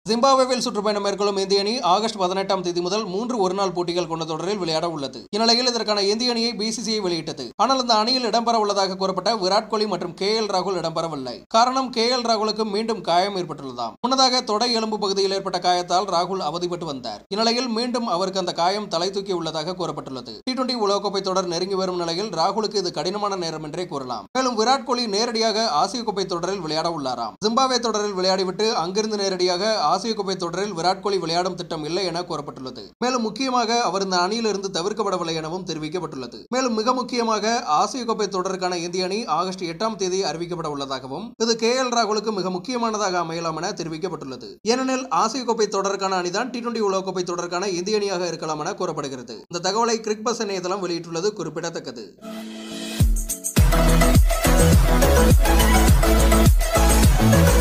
ஜிம்பாப்வேவில் சுற்றுப்பயணம் மேற்கொள்ளும் இந்திய அணி ஆகஸ்ட் பதினெட்டாம் தேதி முதல் மூன்று ஒருநாள் போட்டிகள் கொண்ட தொடரில் விளையாட உள்ளது இந்நிலையில் இதற்கான இந்திய அணியை பிசிசிஐ வெளியிட்டது ஆனால் இந்த அணியில் இடம்பெற உள்ளதாக கூறப்பட்ட விராட் கோலி மற்றும் கே எல் ராகுல் இடம்பெறவில்லை காரணம் கே எல் ராகுலுக்கு மீண்டும் காயம் ஏற்பட்டுள்ளதாம் முன்னதாக தொடை எலும்பு பகுதியில் ஏற்பட்ட காயத்தால் ராகுல் அவதிப்பட்டு வந்தார் இந்நிலையில் மீண்டும் அவருக்கு அந்த காயம் தலை தூக்கி உள்ளதாக கூறப்பட்டுள்ளது டி டுவெண்டி உலகக்கோப்பை தொடர் நெருங்கி வரும் நிலையில் ராகுலுக்கு இது கடினமான நேரம் என்றே கூறலாம் மேலும் விராட் கோலி நேரடியாக ஆசிய கோப்பை தொடரில் விளையாட உள்ளாராம் ஜிம்பாப்வே தொடரில் விளையாடிவிட்டு அங்கிருந்து நேரடியாக ஆசிய கோப்பை தொடரில் விராட் கோலி விளையாடும் திட்டம் இல்லை என கூறப்பட்டுள்ளது மேலும் முக்கியமாக அவர் இந்த அணியிலிருந்து தவிர்க்கப்படவில்லை எனவும் தெரிவிக்கப்பட்டுள்ளது மேலும் மிக முக்கியமாக ஆசிய கோப்பை தொடருக்கான இந்திய அணி ஆகஸ்ட் எட்டாம் தேதி அறிவிக்கப்பட உள்ளதாகவும் இது கே எல் ராகுலுக்கு மிக முக்கியமானதாக அமையலாம் என தெரிவிக்கப்பட்டுள்ளது ஏனெனில் ஆசிய கோப்பை தொடருக்கான அணிதான் டி டுவெண்டி உலகக்கோப்பை தொடருக்கான இந்திய அணியாக இருக்கலாம் என கூறப்படுகிறது இந்த தகவலை கிரிக் பஸ் இணையதளம் வெளியிட்டுள்ளது குறிப்பிடத்தக்கது Thank